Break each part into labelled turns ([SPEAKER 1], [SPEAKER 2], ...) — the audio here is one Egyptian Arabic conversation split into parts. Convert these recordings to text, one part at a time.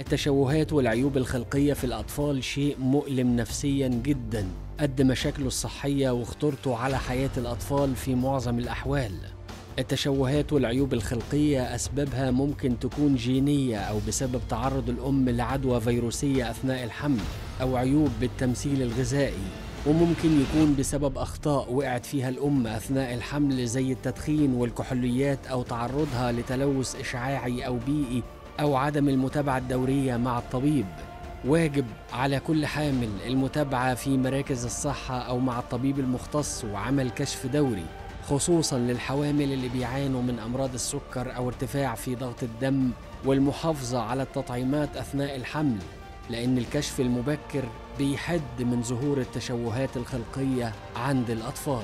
[SPEAKER 1] التشوهات والعيوب الخلقية في الأطفال شيء مؤلم نفسيا جدا قد مشاكله الصحية وخطورته على حياة الأطفال في معظم الأحوال التشوهات والعيوب الخلقية أسبابها ممكن تكون جينية أو بسبب تعرض الأم لعدوى فيروسية أثناء الحمل أو عيوب بالتمثيل الغذائي وممكن يكون بسبب أخطاء وقعت فيها الأم أثناء الحمل زي التدخين والكحوليات أو تعرضها لتلوث إشعاعي أو بيئي أو عدم المتابعة الدورية مع الطبيب واجب على كل حامل المتابعة في مراكز الصحة أو مع الطبيب المختص وعمل كشف دوري خصوصا للحوامل اللي بيعانوا من أمراض السكر أو ارتفاع في ضغط الدم والمحافظة على التطعيمات أثناء الحمل لأن الكشف المبكر بيحد من ظهور التشوهات الخلقية عند الأطفال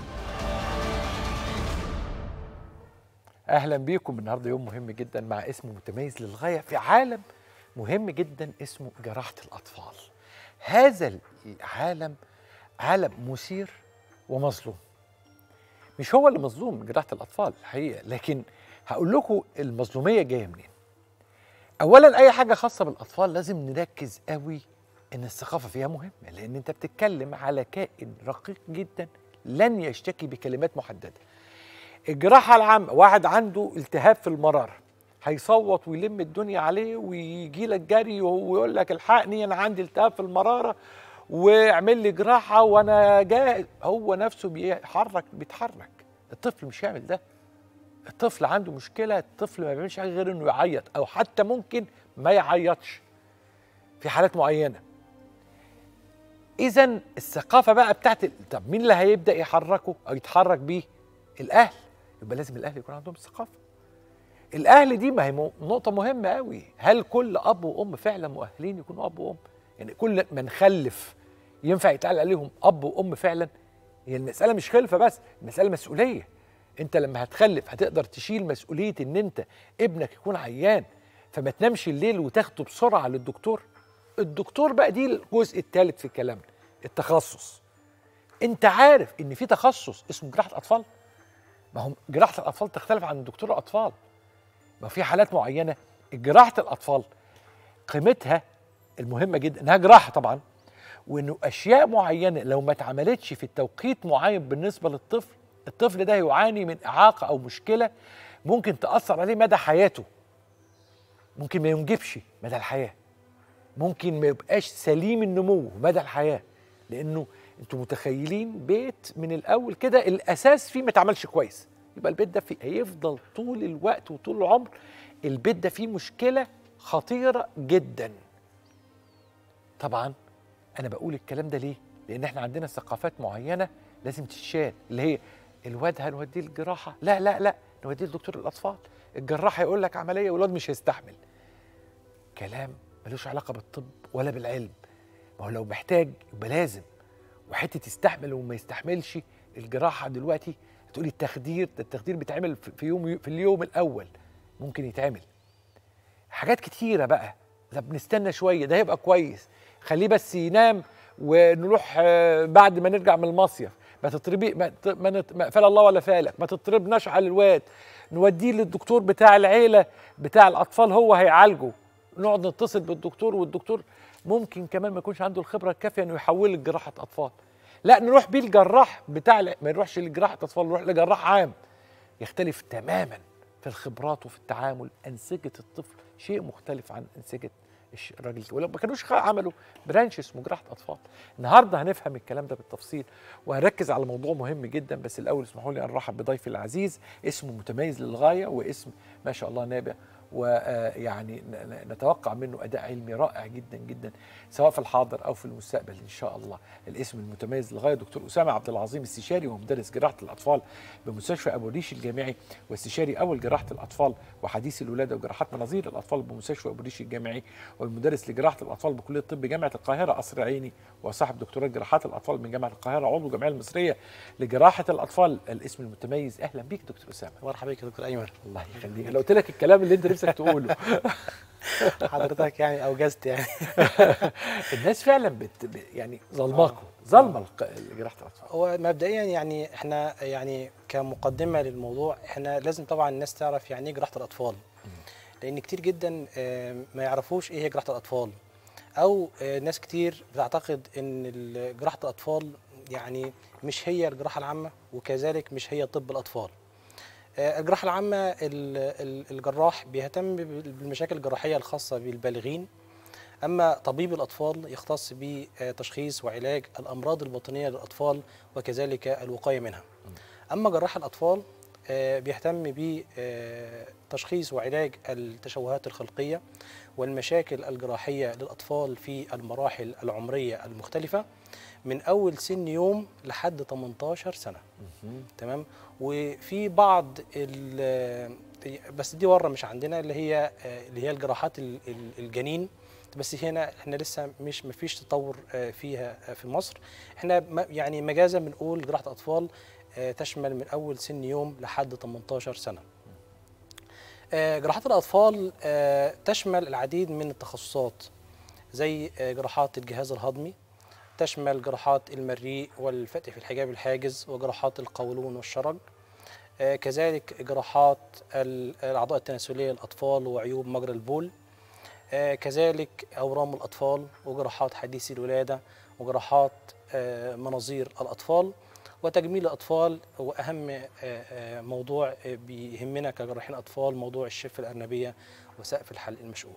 [SPEAKER 2] اهلا بيكم النهارده يوم مهم جدا مع اسم متميز للغايه في عالم مهم جدا اسمه جراحه الاطفال هذا العالم عالم مثير ومظلوم مش هو اللي مظلوم من جراحه الاطفال الحقيقه لكن هقول لكم المظلوميه جايه منين اولا اي حاجه خاصه بالاطفال لازم نركز قوي ان الثقافه فيها مهمه لان انت بتتكلم على كائن رقيق جدا لن يشتكي بكلمات محدده الجراحه العامه واحد عنده التهاب في المراره هيصوت ويلم الدنيا عليه ويجي لك جري وهو يقول لك الحقني انا عندي التهاب في المراره واعمل لي جراحه وانا جاهز هو نفسه بيحرك بيتحرك الطفل مش هيعمل ده الطفل عنده مشكله الطفل ما بيعملش حاجه غير انه يعيط او حتى ممكن ما يعيطش في حالات معينه اذا الثقافه بقى بتاعت ال- طب مين اللي هيبدا يحركه او يتحرك بيه الاهل يبقى لازم الاهل يكون عندهم الثقافه الاهل دي ما هي مو- نقطه مهمه قوي هل كل اب وام فعلا مؤهلين يكونوا اب وام يعني كل من خلف ينفع يتقال عليهم اب وام فعلا هي المساله مش خلفه بس المساله مسؤوليه انت لما هتخلف هتقدر تشيل مسؤوليه ان انت ابنك يكون عيان فما تنامش الليل وتاخده بسرعه للدكتور الدكتور بقى دي الجزء الثالث في الكلام التخصص انت عارف ان في تخصص اسمه جراحه اطفال ما هم جراحه الاطفال تختلف عن دكتور الاطفال ما في حالات معينه جراحه الاطفال قيمتها المهمه جدا انها جراحه طبعا وانه اشياء معينه لو ما اتعملتش في التوقيت معين بالنسبه للطفل الطفل ده يعاني من اعاقه او مشكله ممكن تاثر عليه مدى حياته ممكن ما ينجبش مدى الحياه ممكن ما يبقاش سليم النمو مدى الحياه لانه انتوا متخيلين بيت من الاول كده الاساس فيه ما اتعملش كويس يبقى البيت ده فيه هيفضل طول الوقت وطول العمر البيت ده فيه مشكله خطيره جدا طبعا انا بقول الكلام ده ليه لان احنا عندنا ثقافات معينه لازم تتشال اللي هي الواد هنوديه الجراحه لا لا لا نوديه لدكتور الاطفال الجراح هيقول لك عمليه والواد مش هيستحمل كلام ملوش علاقه بالطب ولا بالعلم ما هو لو محتاج يبقى لازم وحته يستحمل وما يستحملش الجراحه دلوقتي تقولي التخدير ده التخدير بيتعمل في في يوم في اليوم الاول ممكن يتعمل حاجات كتيره بقى طب نستنى شويه ده هيبقى كويس خليه بس ينام ونروح آه، بعد ما نرجع من المصيف ما تطربي ما ت- ما نت- ما فال الله ولا فالك ما تطربناش على الواد نوديه للدكتور بتاع العيله بتاع الاطفال هو هيعالجه نقعد نتصل بالدكتور والدكتور ممكن كمان ما يكونش عنده الخبره الكافيه انه يحوله لجراحه اطفال لا نروح بيه الجراح بتاع الع- ما نروحش لجراحه اطفال نروح لجراح عام يختلف تماما في الخبرات وفي التعامل انسجه الطفل شيء مختلف عن انسجه الش- الراجل ولو ما كانوش خ- عملوا برانش اسمه جراحه اطفال النهارده هنفهم الكلام ده بالتفصيل وهنركز على موضوع مهم جدا بس الاول اسمحوا لي ان ارحب بضيفي العزيز اسمه متميز للغايه واسم ما شاء الله نابع ويعني نتوقع منه اداء علمي رائع جدا جدا سواء في الحاضر او في المستقبل ان شاء الله الاسم المتميز للغايه دكتور اسامه عبد العظيم استشاري ومدرس جراحه الاطفال بمستشفى ابو ريش الجامعي واستشاري اول جراحه الاطفال وحديث الولاده وجراحات مناظير الاطفال بمستشفى ابو ريش الجامعي والمدرس لجراحه الاطفال بكليه الطب جامعه القاهره قصر عيني وصاحب دكتوراه جراحات الاطفال من جامعه القاهره عضو الجمعيه المصريه لجراحه الاطفال الاسم المتميز اهلا بيك دكتور اسامه
[SPEAKER 3] مرحبا بك يا دكتور ايمن
[SPEAKER 2] الله يخليك لو قلت لك الكلام اللي انت نفسك تقوله
[SPEAKER 3] حضرتك يعني اوجزت يعني
[SPEAKER 2] الناس فعلا بت ب- يعني ظلماكم ظلمه الق- جراحه الاطفال
[SPEAKER 3] هو مبدئيا يعني احنا يعني كمقدمه للموضوع احنا لازم طبعا الناس تعرف يعني ايه جراحه الاطفال لان كتير جدا آه، ما يعرفوش ايه هي جراحه الاطفال او آه، ناس كتير بتعتقد ان ال- جراحه الاطفال يعني مش هي الجراحه العامه وكذلك مش هي طب الاطفال آه، الجراحه العامه ال- ال- الجراح بيهتم بال- بالمشاكل الجراحيه الخاصه بالبالغين اما طبيب الاطفال يختص بتشخيص وعلاج الامراض الباطنيه للاطفال وكذلك الوقايه منها اما جراح الاطفال آه، بيهتم بتشخيص وعلاج التشوهات الخلقيه والمشاكل الجراحيه للاطفال في المراحل العمريه المختلفه من اول سن يوم لحد 18 سنه تمام وفي بعض ال- بس دي بره مش عندنا اللي هي اللي هي الجراحات ال- ال- الجنين بس هنا احنا لسه مش مفيش تطور آه، فيها آه، في مصر احنا م- يعني مجازا بنقول جراحه اطفال آه، تشمل من اول سن يوم لحد 18 سنه آه، جراحات الاطفال آه، تشمل العديد من التخصصات زي آه، جراحات الجهاز الهضمي تشمل جراحات المريء والفتق في الحجاب الحاجز وجراحات القولون والشرج آه، كذلك جراحات ال- الاعضاء التناسليه للاطفال وعيوب مجرى البول آه، كذلك اورام الاطفال وجراحات حديثي الولاده وجراحات آه، مناظير الاطفال وتجميل الاطفال واهم آه، آه، موضوع آه، بيهمنا كجراحين اطفال موضوع الشفه الارنبيه وسقف الحلق المشقوق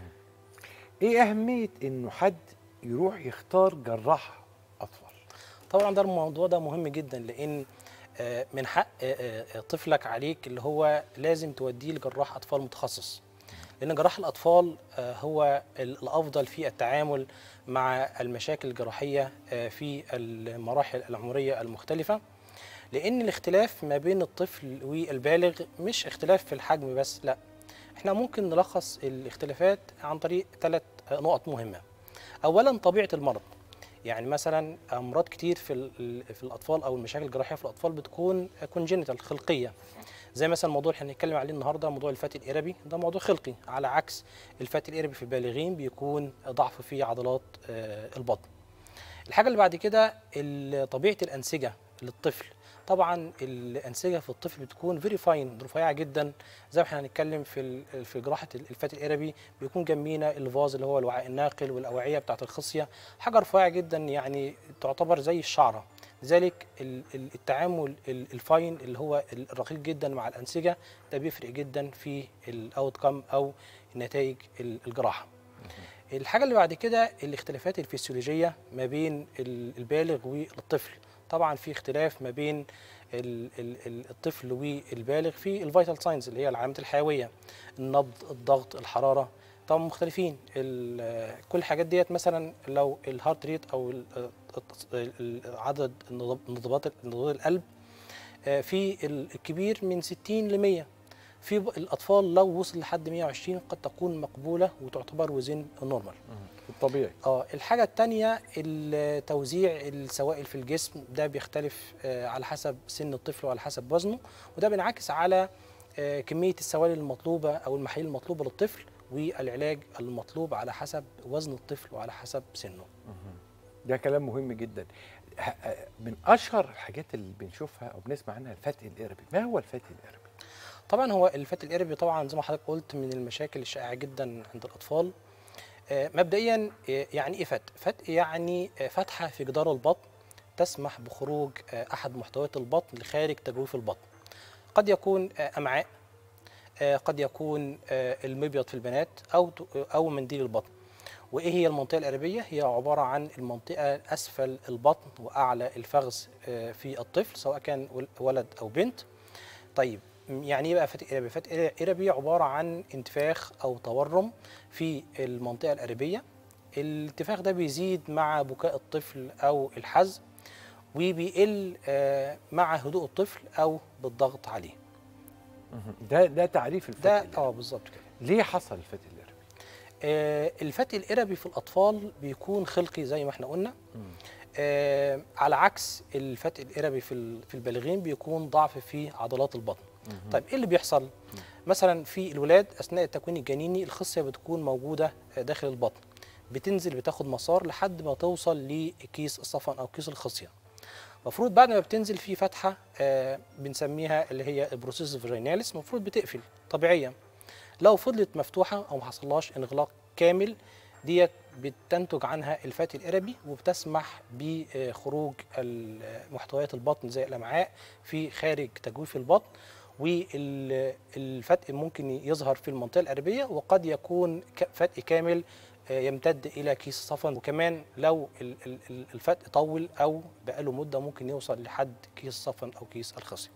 [SPEAKER 2] ايه اهميه انه حد يروح يختار جراح اطفال
[SPEAKER 3] طبعا ده الموضوع ده مهم جدا لان آه، من حق آه، آه، طفلك عليك اللي هو لازم توديه لجراح اطفال متخصص لان جراح الاطفال آه، هو ال- الافضل في التعامل مع المشاكل الجراحيه آه، في المراحل العمريه المختلفه لان الاختلاف ما بين الطفل والبالغ مش اختلاف في الحجم بس لا احنا ممكن نلخص الاختلافات عن طريق ثلاث نقط مهمه اولا طبيعه المرض يعني مثلا امراض كتير في ال- في الاطفال او المشاكل الجراحيه في الاطفال بتكون كونجينيتال خلقيه زي مثلا الموضوع اللي احنا هنتكلم عليه النهارده موضوع الفتي الاربي ده موضوع خلقي على عكس الفتي الاربي في البالغين بيكون ضعف في عضلات آه، البطن الحاجه اللي بعد كده ال- طبيعه الانسجه للطفل طبعا الانسجه في الطفل بتكون فيري فاين رفيعه جدا زي ما احنا هنتكلم في ال- في جراحه الفتي الاربي بيكون جنبينا الفاز اللي هو الوعاء الناقل والاوعيه بتاعه الخصيه حاجه رفيعه جدا يعني تعتبر زي الشعره لذلك ال- ال- التعامل ال- الفاين اللي هو الرقيق جدا مع الانسجه ده بيفرق جدا في الاوت كام او نتائج ال- الجراحه الحاجه اللي بعد كده الاختلافات الفسيولوجيه ما بين ال- البالغ والطفل طبعا في اختلاف ما بين ال- ال- ال- الطفل والبالغ في الفيتال ساينز اللي هي العلامات الحيويه النبض الضغط الحراره طبعا مختلفين ال- كل الحاجات ديت مثلا لو الهارت ريت او ال- ال- ال- عدد النضب- نضبات نضبات القلب آه، في الكبير من 60 ل 100 في ب- الاطفال لو وصل لحد 120 قد تكون مقبوله وتعتبر وزن نورمال
[SPEAKER 2] الطبيعي
[SPEAKER 3] اه الحاجه الثانيه توزيع السوائل في الجسم ده بيختلف آه، على حسب سن الطفل وعلى حسب وزنه وده بينعكس على آه، كميه السوائل المطلوبه او المحاليل المطلوبه للطفل والعلاج المطلوب على حسب وزن الطفل وعلى حسب سنه
[SPEAKER 2] ده كلام مهم جدا ه- من اشهر الحاجات اللي بنشوفها او بنسمع عنها الفتق الاربي ما هو الفتق الاربي
[SPEAKER 3] طبعا هو الفتي الاربي طبعا زي ما حضرتك قلت من المشاكل الشائعه جدا عند الاطفال آه، مبدئيا آه، يعني ايه فتق فتق يعني آه، فتحه في جدار البطن تسمح بخروج آه، احد محتويات البطن لخارج تجويف البطن قد يكون آه، امعاء آه، قد يكون آه، المبيض في البنات او او منديل البطن وايه هي المنطقه الاربيه هي عباره عن المنطقه اسفل البطن واعلى الفخذ آه، في الطفل سواء كان ول- ولد او بنت طيب م- يعني ايه بقى فتق اربي فتق اربي عباره عن انتفاخ او تورم في المنطقه الاربيه الانتفاخ ده بيزيد مع بكاء الطفل او الحزن وبيقل آه، مع هدوء الطفل او بالضغط عليه
[SPEAKER 2] ده ده تعريف الفتق
[SPEAKER 3] ده
[SPEAKER 2] الاربي
[SPEAKER 3] اه بالظبط كده
[SPEAKER 2] ليه حصل الفتق الاربي
[SPEAKER 3] آه، الفتق الاربي في الاطفال بيكون خلقي زي ما احنا قلنا آه، على عكس الفتق الاربي في ال- في البالغين بيكون ضعف في عضلات البطن طيب ايه اللي بيحصل مثلا في الولاد اثناء التكوين الجنيني الخصيه بتكون موجوده آه، داخل البطن بتنزل بتاخد مسار لحد ما توصل لكيس الصفن او كيس الخصيه المفروض بعد ما بتنزل في فتحه آه، بنسميها اللي هي البروسيس فيجيناليس المفروض بتقفل طبيعيا لو فضلت مفتوحه او ما حصلهاش انغلاق كامل ديت بتنتج عنها الفات الاربي وبتسمح بخروج ال- محتويات البطن زي الامعاء في خارج تجويف البطن والفتق ممكن يظهر في المنطقه الاربيه وقد يكون ك- فتق كامل آه، يمتد الى كيس الصفن وكمان لو ال- ال- ال- الفتق طول او بقاله مده ممكن يوصل لحد كيس الصفن او كيس الخصيه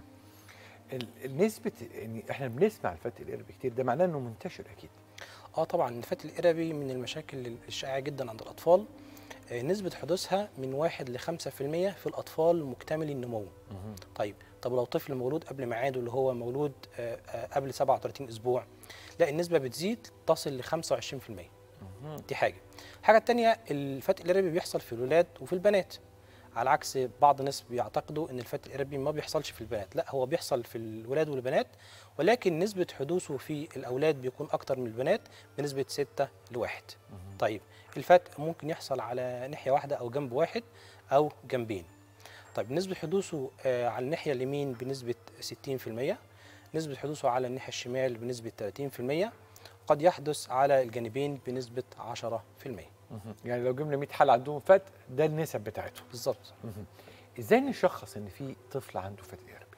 [SPEAKER 2] ال- النسبه يعني احنا بنسمع الفتق القربي كتير ده معناه انه منتشر اكيد
[SPEAKER 3] اه طبعا الفتق الاربي من المشاكل الشائعه جدا عند الاطفال آه، نسبه حدوثها من 1 ل 5% في الاطفال مكتملي النمو طيب طب لو طفل مولود قبل ميعاده اللي هو مولود آه، آه، قبل 37 اسبوع لا النسبه بتزيد تصل ل 25% دي حاجه الحاجه الثانيه الفتق الاربي بيحصل في الولاد وفي البنات على عكس بعض الناس بيعتقدوا ان الفتق الاربي ما بيحصلش في البنات لا هو بيحصل في الولاد والبنات ولكن نسبه حدوثه في الاولاد بيكون اكتر من البنات بنسبه 6 لواحد طيب الفتق ممكن يحصل على ناحيه واحده او جنب واحد او جنبين طيب نسبه حدوثه آه، على الناحيه اليمين بنسبه 60% نسبه حدوثه على الناحيه الشمال بنسبه 30% قد يحدث على الجانبين بنسبه 10%
[SPEAKER 2] يعني لو جبنا 100 حاله عندهم فتق ده النسب بتاعتهم
[SPEAKER 3] بالظبط
[SPEAKER 2] ازاي نشخص ان في طفل عنده فتق قربي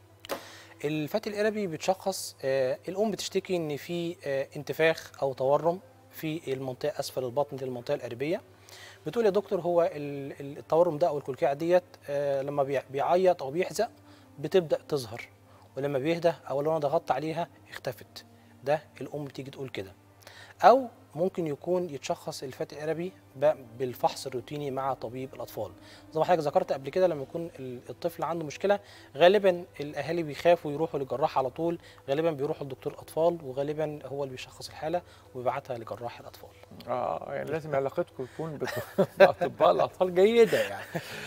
[SPEAKER 3] الفتق الاربي بتشخص آه، الام بتشتكي ان في آه، انتفاخ او تورم في المنطقه اسفل البطن دي المنطقه القربيه بتقول يا دكتور هو ال- ال- التورم ده او الكلكعه ديت آه، لما بيع- بيعيط او بيحزق بتبدا تظهر ولما بيهدى او لو انا ضغطت عليها اختفت ده الام بتيجي تقول كده او ممكن يكون يتشخص الفتق الاربي ب- بالفحص الروتيني مع طبيب الاطفال زي ما حضرتك ذكرت قبل كده لما يكون ال- الطفل عنده مشكله غالبا الاهالي بيخافوا يروحوا للجراح على طول غالبا بيروحوا لدكتور الاطفال وغالبا هو اللي بيشخص الحاله وبيبعتها لجراح الاطفال
[SPEAKER 2] اه يعني لازم علاقتكم تكون بت- باطباء الاطفال جيده يعني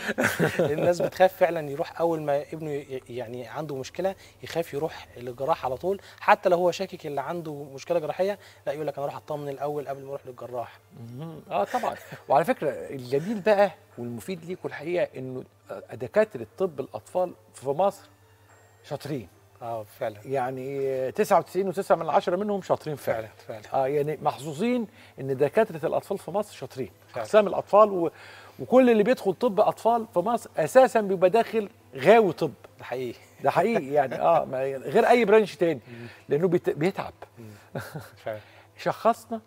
[SPEAKER 3] الناس بتخاف فعلا يروح اول ما ابنه ي- يعني عنده مشكله يخاف يروح للجراح على طول حتى لو هو شاكك اللي عنده مشكله جراحيه لا يقول لك انا اروح اطمن الاول قبل ما اروح للجراح
[SPEAKER 2] مهم. اه طبعا وعلى فكره الجميل بقى والمفيد ليكم الحقيقه انه دكاتره طب الاطفال في مصر شاطرين
[SPEAKER 3] اه فعلا
[SPEAKER 2] يعني 99 و9 من عشرة منهم شاطرين فعلا
[SPEAKER 3] فعلا فعلا
[SPEAKER 2] اه يعني محظوظين ان دكاتره الاطفال في مصر شاطرين
[SPEAKER 3] فعلا.
[SPEAKER 2] اقسام الاطفال و... وكل اللي بيدخل طب اطفال في مصر اساسا بيبقى داخل غاوي طب
[SPEAKER 3] ده حقيقي
[SPEAKER 2] ده حقيقي يعني اه ما غير اي برانش تاني لانه بيت... بيتعب
[SPEAKER 3] فعلا
[SPEAKER 2] شخصنا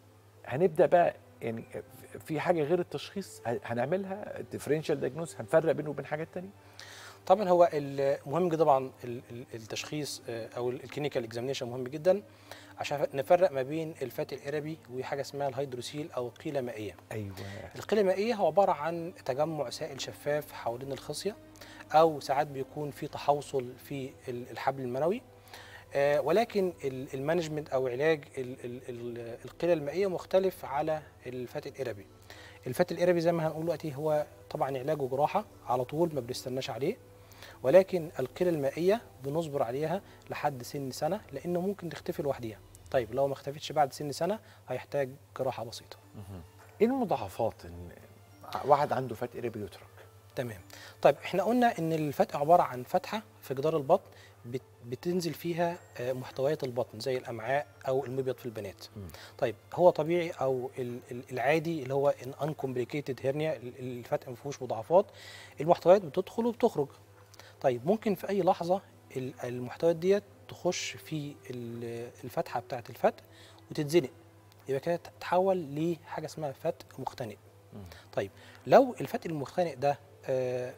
[SPEAKER 2] هنبدا بقى يعني في حاجه غير التشخيص ه- هنعملها ديفرنشال دايجنوز هنفرق بينه وبين حاجات تانية
[SPEAKER 3] طبعا هو المهم جدا طبعا ال- ال- التشخيص آه، او الكلينيكال اكزامينشن مهم جدا عشان نفرق ما بين الفات الاربي وحاجه اسمها الهيدروسيل او القيله مائيه
[SPEAKER 2] ايوه
[SPEAKER 3] القيله المائيه هو عباره عن تجمع سائل شفاف حوالين الخصيه او ساعات بيكون في تحوصل في ال- الحبل المنوي آه، ولكن ال- المانجمنت او علاج ال- ال- ال- القيله المائيه مختلف على الفات الاربي الفات الاربي زي ما هنقول دلوقتي هو طبعا علاجه جراحه على طول ما بنستناش عليه ولكن القيله المائيه بنصبر عليها لحد سن سنه لانه ممكن تختفي لوحديها طيب لو ما اختفتش بعد سن سنه هيحتاج جراحه بسيطه
[SPEAKER 2] ايه المضاعفات ان واحد عنده فتق قريب يترك
[SPEAKER 3] تمام طيب احنا قلنا ان الفتق عباره عن فتحه في جدار البطن بت- بتنزل فيها آه، محتويات البطن زي الامعاء او المبيض في البنات
[SPEAKER 2] مم.
[SPEAKER 3] طيب هو طبيعي او ال- ال- العادي اللي هو ان انكمبليكيتد هيرنيا الفتق ما فيهوش مضاعفات المحتويات بتدخل وبتخرج طيب ممكن في اي لحظه ال- المحتويات ديت تخش في ال- الفتحه بتاعه الفتق وتتزنق يبقى كده تتحول لحاجه اسمها فتق مختنق
[SPEAKER 2] مم.
[SPEAKER 3] طيب لو الفتق المختنق ده آه،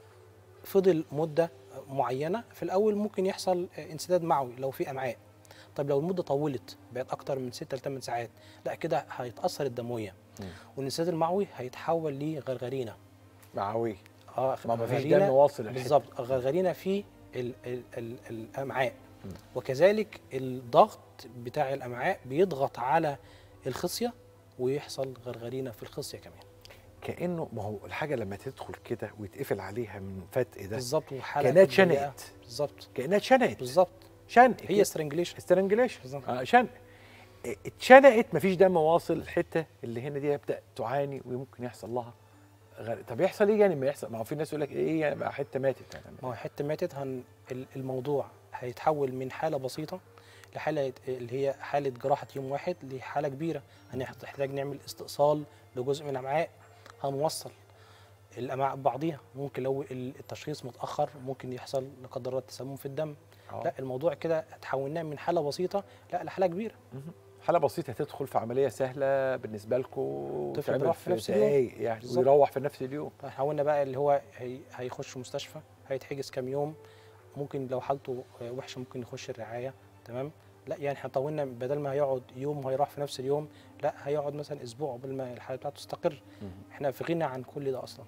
[SPEAKER 3] فضل مده معينه في الاول ممكن يحصل آه، انسداد معوي لو في امعاء طب لو المده طولت بقت اكتر من 6 ل 8 ساعات لا كده هيتاثر الدمويه
[SPEAKER 2] مم.
[SPEAKER 3] والانسداد المعوي هيتحول لغرغرينه
[SPEAKER 2] معوي
[SPEAKER 3] اه
[SPEAKER 2] ما مفيش
[SPEAKER 3] غرغرينة-
[SPEAKER 2] دم واصل الحتة.
[SPEAKER 3] بالظبط غرغرينه في ال ال ال الامعاء
[SPEAKER 2] مم.
[SPEAKER 3] وكذلك الضغط بتاع الامعاء بيضغط على الخصيه ويحصل غرغرينه في الخصيه كمان
[SPEAKER 2] كانه ما هو الحاجه لما تدخل كده ويتقفل عليها من فتق ده
[SPEAKER 3] بالظبط وحاله
[SPEAKER 2] كانها
[SPEAKER 3] ضيقة.
[SPEAKER 2] اتشنقت
[SPEAKER 3] بالظبط
[SPEAKER 2] كانها اتشنقت
[SPEAKER 3] بالظبط
[SPEAKER 2] شنق
[SPEAKER 3] هي سترنجليشن
[SPEAKER 2] استرنجليشن
[SPEAKER 3] بالظبط.
[SPEAKER 2] آه شنق اه، اتشنقت مفيش دم واصل الحته اللي هنا دي يبدا تعاني وممكن يحصل لها غير طب يحصل ايه يعني ما يحصل ما هو في ناس يقول لك ايه يعني ما حته ماتت يعني
[SPEAKER 3] ما هو حته ماتت هن ال- الموضوع هيتحول من حاله بسيطه لحاله اللي هي حاله جراحه يوم واحد لحاله كبيره هنحتاج نعمل استئصال لجزء من الامعاء هنوصل الامعاء ببعضيها ممكن لو ال- التشخيص متاخر ممكن يحصل لا قدر الله تسمم في الدم
[SPEAKER 2] آه.
[SPEAKER 3] لا الموضوع كده تحولناه من حاله بسيطه لا لحاله كبيره
[SPEAKER 2] حالة بسيطة تدخل في عملية سهلة بالنسبة لكم
[SPEAKER 3] طفل
[SPEAKER 2] تعمل
[SPEAKER 3] بيروح في نفس اليوم.
[SPEAKER 2] دقايق يعني
[SPEAKER 3] بالظبط.
[SPEAKER 2] ويروح في نفس اليوم
[SPEAKER 3] حاولنا بقى اللي هو هي هيخش مستشفى هيتحجز كام يوم ممكن لو حالته آه، وحشه ممكن يخش الرعايه تمام لا يعني احنا طولنا بدل ما هيقعد يوم وهيروح في نفس اليوم لا هيقعد مثلا اسبوع قبل ما الحاله بتاعته تستقر احنا في غنى عن كل ده اصلا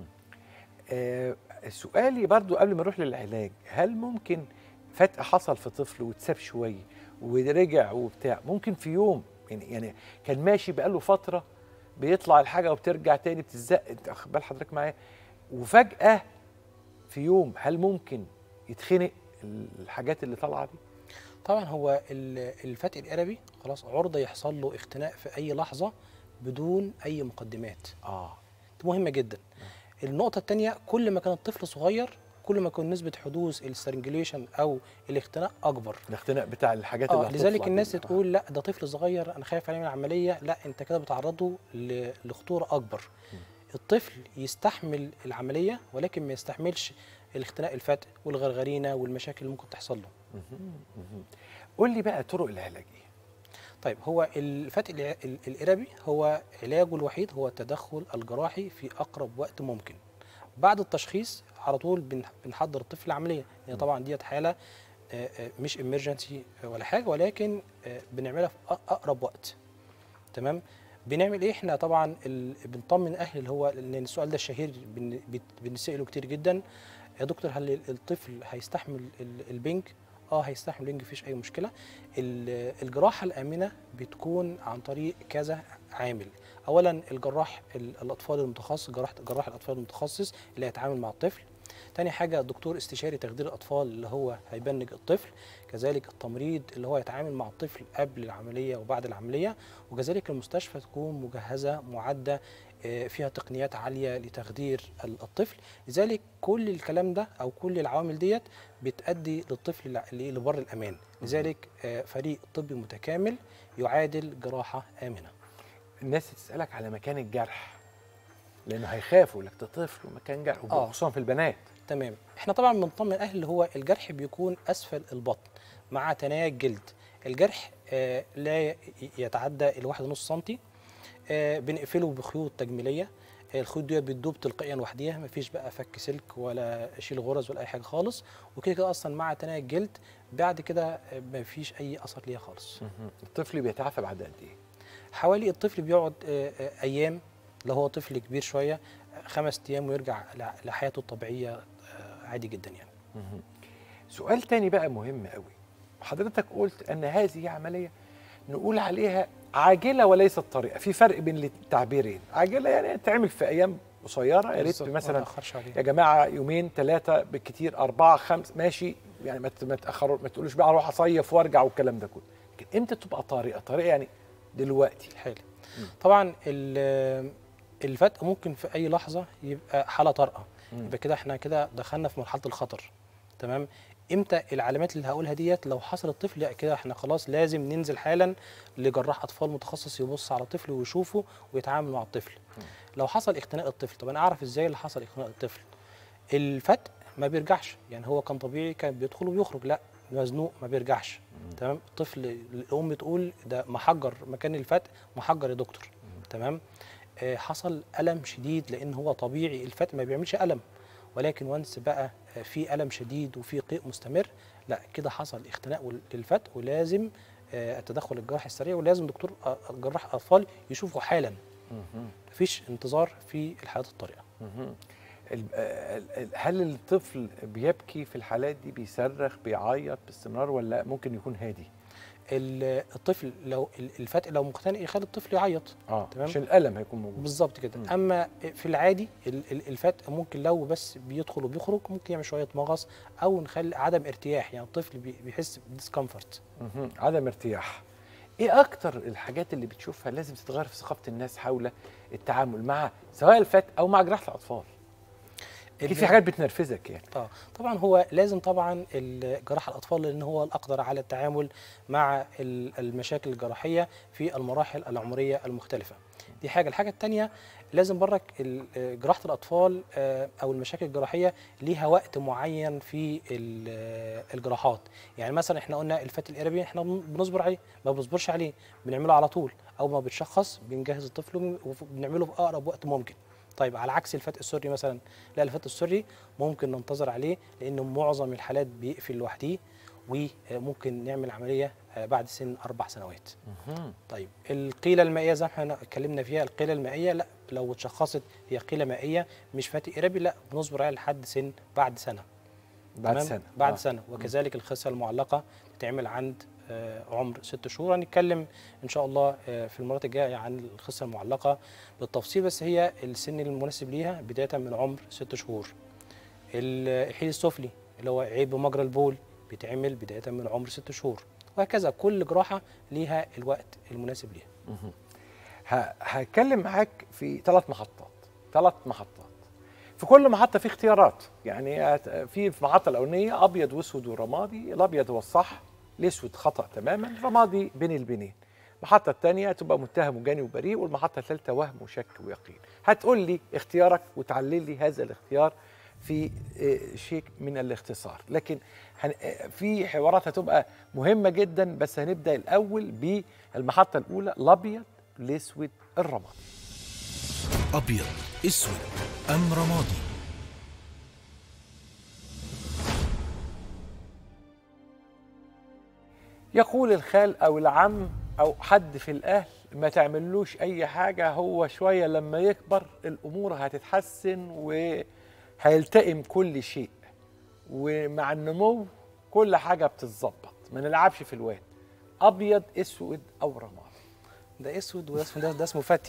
[SPEAKER 2] آه سؤالي برضو قبل ما اروح للعلاج هل ممكن فتق حصل في طفل واتساب شويه ورجع وبتاع ممكن في يوم يعني يعني كان ماشي بقاله فتره بيطلع الحاجه وبترجع تاني بتزق انت واخد بال حضرتك معايا وفجاه في يوم هل ممكن يتخنق الحاجات اللي طالعه دي؟
[SPEAKER 3] طبعا هو ال- الفتق القربي خلاص عرضه يحصل له اختناق في اي لحظه بدون اي مقدمات
[SPEAKER 2] اه
[SPEAKER 3] دي مهمه جدا النقطه الثانيه كل ما كان الطفل صغير كل ما كان نسبه حدوث السترنجليشن او الاختناق اكبر
[SPEAKER 2] الاختناق بتاع الحاجات
[SPEAKER 3] اه
[SPEAKER 2] اللي هتطلع
[SPEAKER 3] لذلك
[SPEAKER 2] دي.
[SPEAKER 3] الناس
[SPEAKER 2] آه.
[SPEAKER 3] تقول لا ده طفل صغير انا خايف عليه من العمليه لا انت كده بتعرضه ل- لخطوره اكبر الطفل يستحمل العمليه ولكن ما يستحملش الاختناق الفتق والغرغرينه والمشاكل اللي ممكن تحصل له
[SPEAKER 2] قول لي بقى طرق العلاج ايه؟
[SPEAKER 3] طيب هو الفتق الع- ال- القربي هو علاجه الوحيد هو التدخل الجراحي في اقرب وقت ممكن بعد التشخيص على طول بن- بنحضر الطفل عمليه يعني طبعا ديت حاله آه، آه، مش امرجنسي ولا حاجه ولكن آه، بنعملها في أ- اقرب وقت تمام بنعمل ايه احنا طبعا ال... بنطمن اهل اللي هو لان السؤال ده الشهير بن... بت- بنساله كتير جدا يا دكتور هل الطفل هيستحمل ال- البنج اه هيستحمل البنج مفيش اي مشكله ال- الجراحه الامنه بتكون عن طريق كذا عامل اولا الجراح ال- الاطفال المتخصص جراح جراح الاطفال المتخصص اللي هيتعامل مع الطفل تاني حاجة دكتور استشاري تخدير الأطفال اللي هو هيبنج الطفل كذلك التمريض اللي هو يتعامل مع الطفل قبل العملية وبعد العملية وكذلك المستشفى تكون مجهزة معدة آه، فيها تقنيات عالية لتخدير ال- الطفل لذلك كل الكلام ده أو كل العوامل ديت بتأدي للطفل لع- ل- لبر الأمان لذلك آه، فريق طبي متكامل يعادل جراحة آمنة
[SPEAKER 2] الناس تسالك على مكان الجرح لانه هيخافوا لك ده طفل ومكان جرح
[SPEAKER 3] آه.
[SPEAKER 2] خصوصا في البنات
[SPEAKER 3] تمام احنا طبعا بنطمن الاهل اللي هو الجرح بيكون اسفل البطن مع تنايا الجلد الجرح آه لا ي- يتعدى الواحد ونص سنتي آه بنقفله بخيوط تجميليه آه، الخيوط دي بتدوب تلقائيا وحديها مفيش بقى فك سلك ولا شيل غرز ولا اي حاجه خالص وكده كده اصلا مع تنايا الجلد بعد كده آه، مفيش اي اثر ليها خالص
[SPEAKER 2] الطفل بيتعافى بعد قد ايه؟
[SPEAKER 3] حوالي الطفل بيقعد آه، آه، ايام لو هو طفل كبير شويه آه، خمس ايام ويرجع ل- لحياته الطبيعيه آه، عادي جدا يعني
[SPEAKER 2] سؤال تاني بقى مهم قوي حضرتك قلت ان هذه عمليه نقول عليها عاجله وليست طريقه في فرق بين التعبيرين عاجله يعني تعمل في ايام قصيره يا ريت
[SPEAKER 3] بالظبط، ما
[SPEAKER 2] مثلا
[SPEAKER 3] نتأخرش عليه.
[SPEAKER 2] يا جماعه يومين ثلاثه بالكتير اربعه خمس ماشي يعني ما ت- ما تاخروا ما تقولوش بقى اروح اصيف وارجع والكلام ده كله لكن امتى تبقى طريقه طريقه يعني دلوقتي
[SPEAKER 3] حلو طبعا ال- الفتق ممكن في اي لحظه يبقى حاله طارئه يبقى كده احنا كده دخلنا في مرحله الخطر تمام امتى العلامات اللي هقولها ديت لو حصل الطفل لا كده احنا خلاص لازم ننزل حالا لجراح اطفال متخصص يبص على الطفل ويشوفه ويتعامل مع الطفل لو حصل اختناق الطفل طب انا اعرف ازاي اللي حصل اختناق الطفل الفتق ما بيرجعش يعني هو كان طبيعي كان بيدخل وبيخرج لا مزنوق ما بيرجعش تمام الطفل الام تقول ده محجر مكان الفتق محجر يا دكتور تمام آه حصل الم شديد لان هو طبيعي الفتق ما بيعملش الم ولكن وانس بقى آه، في الم شديد وفي قيء مستمر لا كده حصل اختناق وال- للفتق ولازم آه، التدخل الجراحي السريع ولازم دكتور آه، جراح اطفال يشوفه حالا مفيش انتظار في الحالات الطارئه
[SPEAKER 2] ال- ال- ال- هل الطفل بيبكي في الحالات دي بيصرخ بيعيط باستمرار ولا ممكن يكون هادي
[SPEAKER 3] ال- الطفل لو ال- الفتق لو مختنق يخلي الطفل يعيط
[SPEAKER 2] اه
[SPEAKER 3] تمام.
[SPEAKER 2] عشان الالم هيكون موجود
[SPEAKER 3] بالظبط كده
[SPEAKER 2] مم.
[SPEAKER 3] اما في العادي ال- ال- الفتق ممكن لو بس بيدخل وبيخرج ممكن يعمل شويه مغص او نخلي عدم ارتياح يعني الطفل بي- بيحس بديسكمفورت
[SPEAKER 2] مهم. عدم ارتياح ايه اكتر الحاجات اللي بتشوفها لازم تتغير في ثقافه الناس حول التعامل مع سواء الفتق او مع جراحه الاطفال في في حاجات بتنرفزك يعني
[SPEAKER 3] اه طبعا هو لازم طبعا ال- جراح الاطفال لان هو الاقدر على التعامل مع ال- المشاكل الجراحيه في المراحل العمريه المختلفه دي حاجه الحاجه الثانيه لازم برك ال- آه، جراحه الاطفال آه، او المشاكل الجراحيه ليها وقت معين في ال- آه، الجراحات يعني مثلا احنا قلنا الفات الاربي احنا بن- بنصبر عليه ما بنصبرش عليه بنعمله على طول اول ما بتشخص بنجهز الطفل وبنعمله في اقرب وقت ممكن طيب على عكس الفتق السري مثلا لا الفتق السري ممكن ننتظر عليه لان معظم الحالات بيقفل لوحده وممكن نعمل عمليه آه، بعد سن اربع سنوات طيب القيله المائيه زي ما احنا اتكلمنا فيها القيله المائيه لا لو اتشخصت هي قيله مائيه مش فاتق اربي لا بنصبر عليها لحد سن بعد سنه
[SPEAKER 2] بعد
[SPEAKER 3] تمام؟
[SPEAKER 2] سنه
[SPEAKER 3] بعد
[SPEAKER 2] آه.
[SPEAKER 3] سنه وكذلك الخصيه المعلقه تتعمل عند آه، عمر ست شهور هنتكلم ان شاء الله آه، في المرات الجايه عن الخصيه المعلقه بالتفصيل بس هي السن المناسب ليها بدايه من عمر ست شهور ال- الحيل السفلي اللي هو عيب مجرى البول بيتعمل بدايه من عمر ست شهور وهكذا كل جراحه ليها الوقت المناسب ليها
[SPEAKER 2] ه- هتكلم معاك في ثلاث محطات ثلاث محطات في كل محطه في اختيارات يعني هت- في في المحطه الاولانيه ابيض واسود ورمادي الابيض هو الصح الاسود خطا تماما رمادي بين البنين المحطه الثانيه تبقى متهم وجاني وبريء والمحطه الثالثه وهم وشك ويقين هتقول لي اختيارك وتعلل لي هذا الاختيار في آه، شيء من الاختصار لكن هن- آه، في حوارات هتبقى مهمه جدا بس هنبدا الاول بالمحطه الاولى الابيض الاسود الرمادي
[SPEAKER 4] أبيض أسود أم رمادي
[SPEAKER 2] يقول الخال او العم او حد في الاهل ما تعملوش اي حاجه هو شويه لما يكبر الامور هتتحسن وهيلتئم كل شيء ومع النمو كل حاجه بتتظبط ما نلعبش في الواد ابيض اسود او رمادي
[SPEAKER 3] ده اسود وده اسمه ده, ده اسمه فتي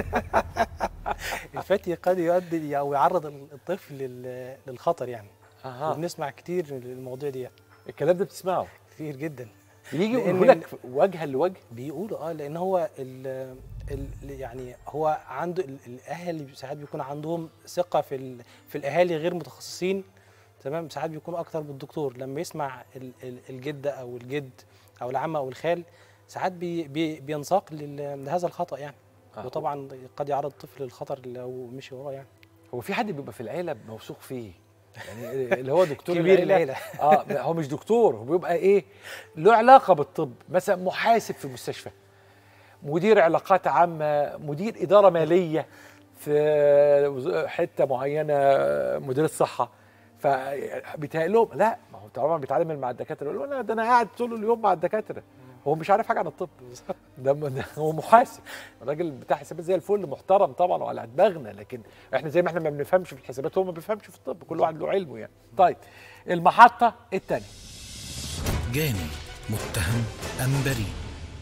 [SPEAKER 3] الفتي قد يؤدي او يعرض الطفل لل- للخطر يعني
[SPEAKER 2] اها
[SPEAKER 3] وبنسمع كتير المواضيع دي
[SPEAKER 2] الكلام ده بتسمعه
[SPEAKER 3] كتير جدا
[SPEAKER 2] يجي
[SPEAKER 3] لأن
[SPEAKER 2] يقول لك وجها لوجه
[SPEAKER 3] بيقولوا اه لان هو ال ال يعني هو عنده ال- الاهل ساعات بيكون عندهم ثقه في ال في الاهالي غير متخصصين تمام ساعات بيكونوا اكتر بالدكتور لما يسمع ال ال الجده او الجد او العم او الخال ساعات بي بي بينساق لل- لهذا الخطا يعني
[SPEAKER 2] آه.
[SPEAKER 3] وطبعا قد يعرض الطفل للخطر لو مشي وراه يعني
[SPEAKER 2] هو في حد بيبقى في العيله موثوق فيه يعني اللي هو دكتور
[SPEAKER 3] كبير
[SPEAKER 2] العيله
[SPEAKER 3] العيلة.
[SPEAKER 2] اه هو مش دكتور هو بيبقى ايه له علاقه بالطب مثلا محاسب في مستشفى مدير علاقات عامه مدير اداره ماليه في وز- حته معينه مدير الصحه فبيتهيأ لهم لا ما هو طالما بيتعامل مع الدكاتره يقول له لا ده انا قاعد طول اليوم مع الدكاتره هو مش عارف حاجه عن الطب ده ده هو محاسب الراجل بتاع حسابات زي الفل محترم طبعا وعلى دماغنا لكن احنا زي ما احنا ما بنفهمش في الحسابات هو ما بيفهمش في الطب كل واحد له علمه يعني طيب المحطه الثانيه
[SPEAKER 4] جاني متهم أم بريء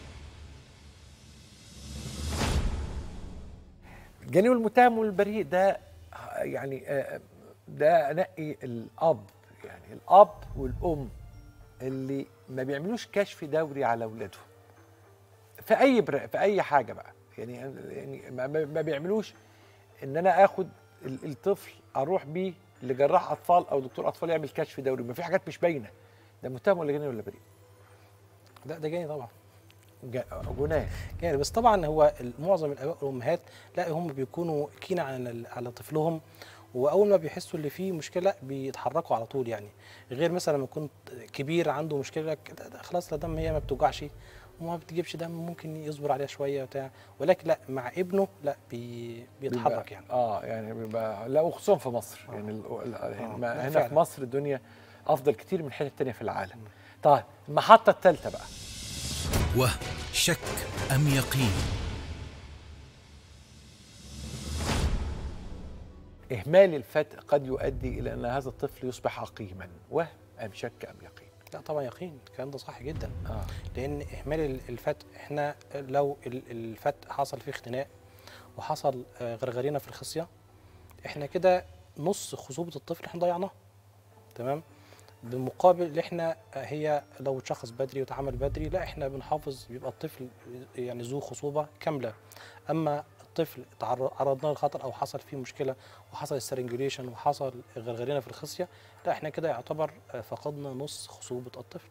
[SPEAKER 2] الجاني والمتهم والبريء ده يعني آه، ده انقي الاب يعني الاب والام اللي ما بيعملوش كشف دوري على اولادهم في اي بر... في اي حاجه بقى يعني يعني ما, ما ما بيعملوش ان انا اخد ال- الطفل اروح بيه لجراح اطفال او دكتور اطفال يعمل كشف دوري ما في حاجات مش باينه ده متهم ولا جاني ولا بريء
[SPEAKER 3] ده ده جاي طبعا
[SPEAKER 2] جا- جناه
[SPEAKER 3] يعني بس طبعا هو معظم الاباء والامهات لا هم بيكونوا كين على على طفلهم واول ما بيحسوا اللي فيه مشكله بيتحركوا على طول يعني غير مثلا لما يكون كبير عنده مشكله لك ده- ده خلاص لا دم هي ما بتوجعش وما بتجيبش دم ممكن يصبر عليها شويه وبتاع ولكن لا مع ابنه لا بي بيتحرك
[SPEAKER 2] بيبقى-
[SPEAKER 3] يعني
[SPEAKER 2] اه يعني بيبقى لا وخصوصا في مصر
[SPEAKER 3] آه.
[SPEAKER 2] يعني ال- ال-
[SPEAKER 3] آه،
[SPEAKER 2] هنا,
[SPEAKER 3] لا
[SPEAKER 2] هنا
[SPEAKER 3] فعلا.
[SPEAKER 2] في مصر الدنيا افضل كتير من حتت تانية في العالم طيب المحطه الثالثه بقى
[SPEAKER 4] وهم شك أم يقين
[SPEAKER 2] اهمال الفتق قد يؤدي الى ان هذا الطفل يصبح عقيما وهم ام شك ام يقين
[SPEAKER 3] لا طبعا يقين الكلام ده صح جدا
[SPEAKER 2] اه
[SPEAKER 3] لان اهمال ال- الفتق احنا لو ال- الفتق حصل فيه اختناق وحصل آه، غرغرينه في الخصيه احنا كده نص خصوبه الطفل احنا ضيعناها تمام بالمقابل اللي احنا آه، هي لو اتشخص بدري واتعمل بدري لا احنا بنحافظ بيبقى الطفل يعني ذو خصوبه كامله اما طفل تعر- عرضناه للخطر او حصل فيه مشكله وحصل السرنجوليشن وحصل غرغرينه في الخصيه لا احنا كده يعتبر آه، فقدنا نص خصوبه الطفل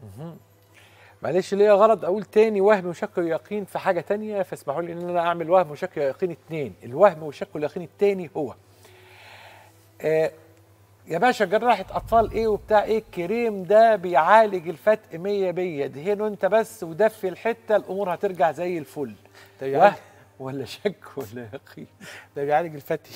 [SPEAKER 2] معلش ليا غرض اقول تاني وهم وشك ويقين في حاجه تانية فاسمحوا لي ان انا اعمل وهم وشك ويقين اتنين الوهم والشك واليقين التاني هو آه يا باشا جراحة أطفال إيه وبتاع إيه الكريم ده بيعالج الفتق مية بية دهنه أنت بس ودفي الحتة الأمور هترجع زي الفل
[SPEAKER 3] ده
[SPEAKER 2] وهم
[SPEAKER 3] بيعالج
[SPEAKER 2] ولا شك ولا يقين
[SPEAKER 3] ده بيعالج الفتي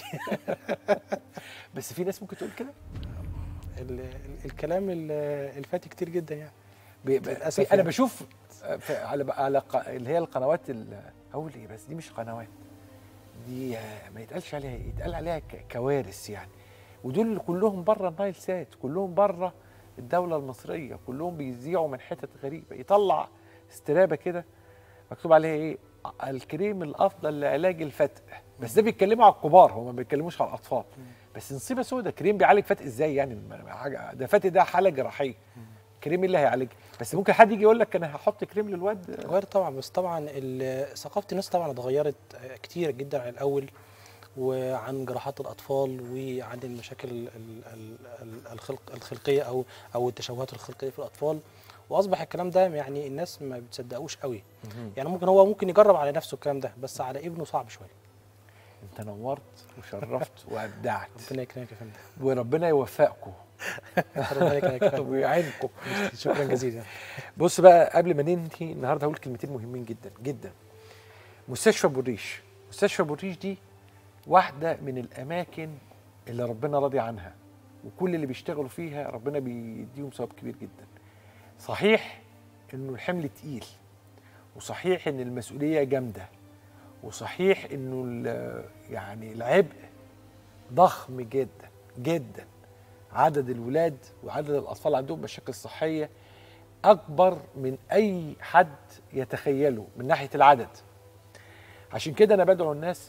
[SPEAKER 2] بس في ناس ممكن تقول كده
[SPEAKER 3] ال- ال- الكلام ال- الفتي كتير جدا يعني
[SPEAKER 2] بيبقى
[SPEAKER 3] للأسف
[SPEAKER 2] في انا
[SPEAKER 3] يعني.
[SPEAKER 2] بشوف آه، في على على ق- اللي هي القنوات ال- اقول ايه بس دي مش قنوات دي آه، ما يتقالش عليها إيه، يتقال عليها ك- كوارث يعني ودول كلهم بره النايل سات كلهم بره الدوله المصريه كلهم بيذيعوا من حتت غريبه يطلع استرابه كده مكتوب عليها ايه الكريم الافضل لعلاج الفتق بس ده بيتكلموا على الكبار هم ما بيتكلموش على الاطفال بس نصيبه سودا كريم بيعالج فتق ازاي يعني ما- حاجه ده فتق ده حاله جراحيه كريم إيه اللي هيعالج بس ممكن حد يجي يقول لك انا هحط كريم للواد
[SPEAKER 3] غير طبعا بس طبعا ال- ثقافه الناس طبعا اتغيرت آه، كتير جدا عن الاول وعن جراحات الاطفال وعن المشاكل ال- ال- ال- الخلق الخلقيه او او التشوهات الخلقيه في الاطفال واصبح الكلام ده يعني الناس ما بتصدقوش قوي يعني ممكن هو ممكن يجرب على نفسه الكلام ده بس على ابنه صعب شويه
[SPEAKER 2] انت نورت وشرفت وابدعت
[SPEAKER 3] ربنا يكرمك يا فندم
[SPEAKER 2] وربنا يوفقكم
[SPEAKER 3] ربنا يكرمك يا فندم
[SPEAKER 2] ويعينكم
[SPEAKER 3] شكرا جزيلا
[SPEAKER 2] بص بقى قبل ما ننهي النهارده هقول كلمتين مهمين جدا جدا مستشفى بوريش مستشفى بوريش دي واحده من الاماكن اللي ربنا راضي عنها وكل اللي بيشتغلوا فيها ربنا بيديهم ثواب كبير جدا صحيح انه الحمل تقيل وصحيح ان المسؤوليه جامده وصحيح انه ال- يعني العبء ضخم جدا جدا عدد الولاد وعدد الاطفال عندهم مشاكل صحيه اكبر من اي حد يتخيله من ناحيه العدد عشان كده انا بدعو الناس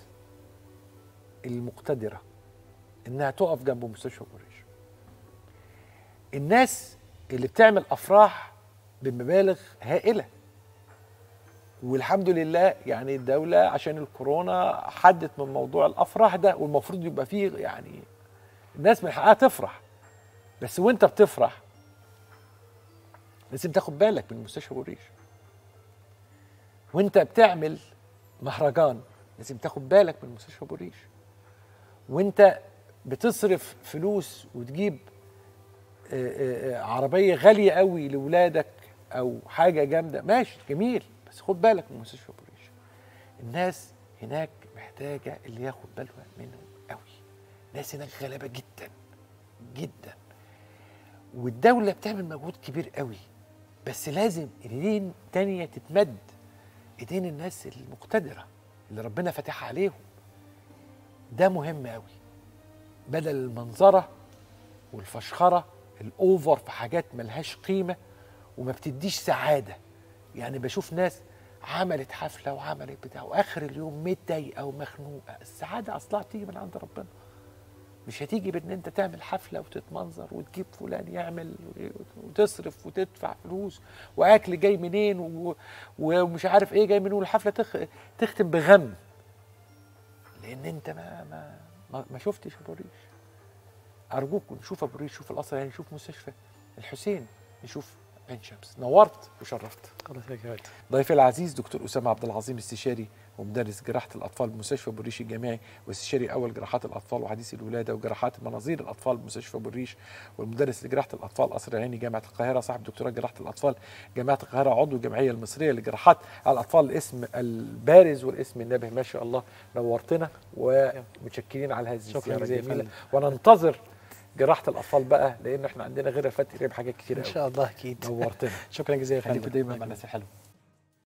[SPEAKER 2] المقتدره انها تقف جنب مستشفى قريش الناس اللي بتعمل افراح بمبالغ هائله والحمد لله يعني الدولة عشان الكورونا حدت من موضوع الأفراح ده والمفروض يبقى فيه يعني الناس من حقها تفرح بس وانت بتفرح لازم تاخد بالك من مستشفى بوريش وانت بتعمل مهرجان لازم تاخد بالك من مستشفى بوريش وانت بتصرف فلوس وتجيب آه، آه، آه، عربيه غاليه قوي لاولادك او حاجه جامده ماشي جميل بس خد بالك من مستشفى بوريش الناس هناك محتاجه اللي ياخد باله منهم قوي ناس هناك غلابه جدا جدا والدوله بتعمل مجهود كبير قوي بس لازم ايدين تانية تتمد ايدين الناس المقتدره اللي ربنا فاتحها عليهم ده مهم قوي بدل المنظره والفشخره الاوفر في حاجات ملهاش قيمه وما بتديش سعاده يعني بشوف ناس عملت حفله وعملت بتاع واخر اليوم متضايقه ومخنوقه السعاده اصلها بتيجي من عند ربنا مش هتيجي بان انت تعمل حفله وتتمنظر وتجيب فلان يعمل وتصرف وتدفع فلوس واكل جاي منين و- ومش عارف ايه جاي منين والحفله تخ... تختم بغم لان انت ما ما ما, ما شفتش ابو ريش ارجوكم نشوف ابو ريش نشوف القصر يعني نشوف مستشفى الحسين نشوف عين شمس نورت وشرفت
[SPEAKER 3] الله يخليك يا فندم
[SPEAKER 2] ضيفي العزيز دكتور اسامه عبد العظيم استشاري ومدرس جراحه الاطفال بمستشفى بوريش الجامعي واستشاري اول جراحات الاطفال وحديث الولاده وجراحات مناظير الاطفال بمستشفى بوريش والمدرس لجراحه الاطفال قصر العيني جامعه القاهره صاحب دكتوراه جراحه الاطفال جامعه القاهره عضو الجمعيه المصريه لجراحات الاطفال الاسم البارز والاسم النابه ما شاء الله نورتنا ومتشكرين على هذه
[SPEAKER 3] شكراً
[SPEAKER 2] الزياره
[SPEAKER 3] جزيلاً.
[SPEAKER 2] الجميله وننتظر جراحه الاطفال بقى لان احنا عندنا غير الفتح ريب حاجات كتير
[SPEAKER 3] ان
[SPEAKER 2] قوي
[SPEAKER 3] شاء الله اكيد
[SPEAKER 2] نورتنا
[SPEAKER 3] شكرا جزيلا يا
[SPEAKER 2] خليكم
[SPEAKER 3] فندم
[SPEAKER 2] دايما مع الناس الحلوه